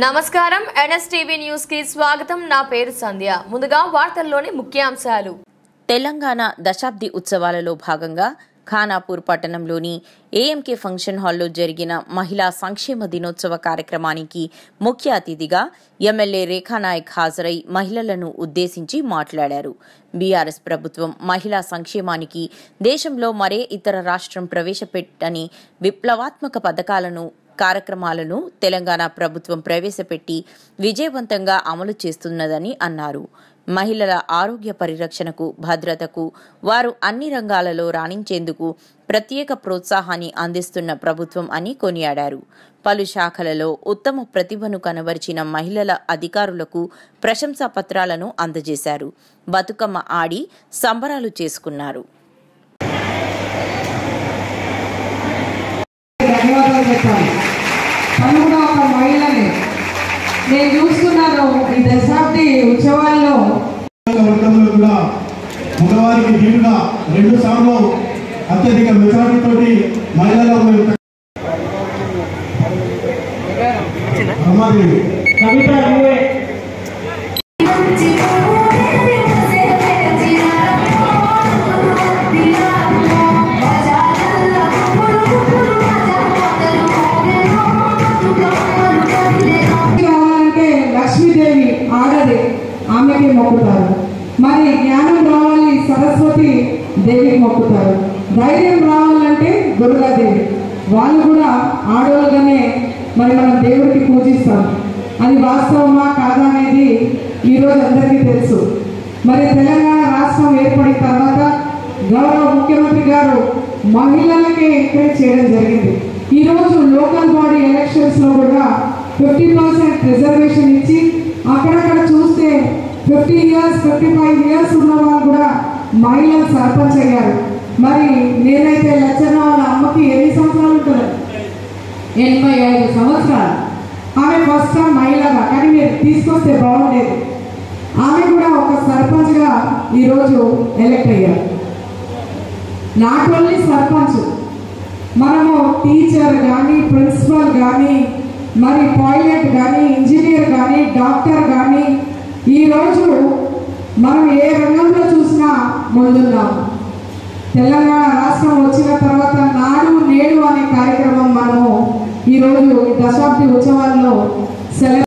నమస్కారం NSTV news కి స్వాగతం నా పేరు సంధ్య ముందుగా వార్తల్లోని ముఖ్యాంశాలు తెలంగాణ దశాబ్ది ఉత్సవాలలో భాగంగా ఖానాపూర్ పట్టణంలోని ఏఎంకే ఫంక్షన్ హాల్లో జరిగిన మహిళా సంక్షేమ దినోత్సవ కార్యక్రమానికి ముఖ్య అతిథిగా ఎమ్మెల్యే రేఖానాయక్ హాజరై మహిళలను ఉద్దేశించి మాట్లాడారు బీఆర్ఎస్ ప్రభుత్వం మహిళా సంక్షేమానికి దేశంలో మరే ఇతర రాష్ట్రం ప్రవేశపెట్టని విప్లవాత్మక పథకాలను కార్యక్రమాలను తెలంగాణ ప్రభుత్వం ప్రవేశపెట్టి విజయవంతంగా అమలు చేస్తున్నదని అన్నారు మహిళల ఆరోగ్య పరిరక్షణకు భద్రతకు వారు అన్ని రంగాలలో రాణించేందుకు ప్రత్యేక ప్రోత్సాహాన్ని అందిస్తున్న ప్రభుత్వం అని కొనియాడారు పలు శాఖలలో ఉత్తమ ప్రతిభను కనబరిచిన మహిళల అధికారులకు ప్రశంసా పత్రాలను అందజేశారు బతుకమ్మ ఆడి సంబరాలు చేసుకున్నారు ధన్యవాదాలు చెప్పాలి తను కూడా ఒక మహిళనే నేను చూస్తున్నాను ఈ దశాబ్ది ఉత్సవాల్లో వర్గంలో కూడా మగవారికి దీటుగా రెండు సార్లు అత్యధిక మెజారిటీతోటి మహిళలు రమాదేవి కవిత నువ్వే రావాలంటే లక్ష్మీదేవి ఆడది ఆమెకి మొక్కుతారు మరి జ్ఞానం రావాలి సరస్వతి దేవికి మొక్కుతారు ధైర్యం రావాలంటే దుర్గాదేవి వాళ్ళు కూడా ఆడవాళ్ళుగానే మరి మనం దేవుడికి పూజిస్తాం అది వాస్తవమా కాదా అనేది ఈరోజు అందరికీ తెలుసు మరి తెలంగాణ రాష్ట్రం ఏర్పడిన తర్వాత గౌరవ ముఖ్యమంత్రి గారు మహిళలకే ఎంకరేజ్ చేయడం జరిగింది ఈరోజు లోకల్ బాడీ ఎలక్షన్స్లో కూడా ఫిఫ్టీ పర్సెంట్ రిజర్వేషన్ ఇచ్చి అక్కడక్కడ చూస్తే fifty years fifty five years ఉన్న వాళ్ళు కూడా మహిళలు సర్పంచ్ అయ్యారు మరి నేనైతే లచ్చన్న వాళ్ళ అమ్మకి ఎన్ని సంవత్సరాలు ఉంటుంది ఎనభై ఐదు సంవత్సరాలు ఆమె ఫస్ట్ టైం మహిళగా కానీ మీరు తీసుకొస్తే బాగుండేది ఆమె కూడా ఒక సర్పంచ్గా ఈరోజు ఎలక్ట్ అయ్యారు నాట్ ఓన్లీ సర్పంచ్ మనము టీచర్ కానీ ప్రిన్సిపల్ కానీ మరి పైలట్ కానీ ఇంజనీర్ కానీ డాక్టర్ కానీ ఈరోజు మనం ఏ రంగంలో చూసినా ముందున్నాం తెలంగాణ రాష్ట్రం వచ్చిన తర్వాత నాడు నేడు అనే కార్యక్రమం మనము ఈరోజు ఈ దశాబ్ది ఉత్సవాల్లో సెలవు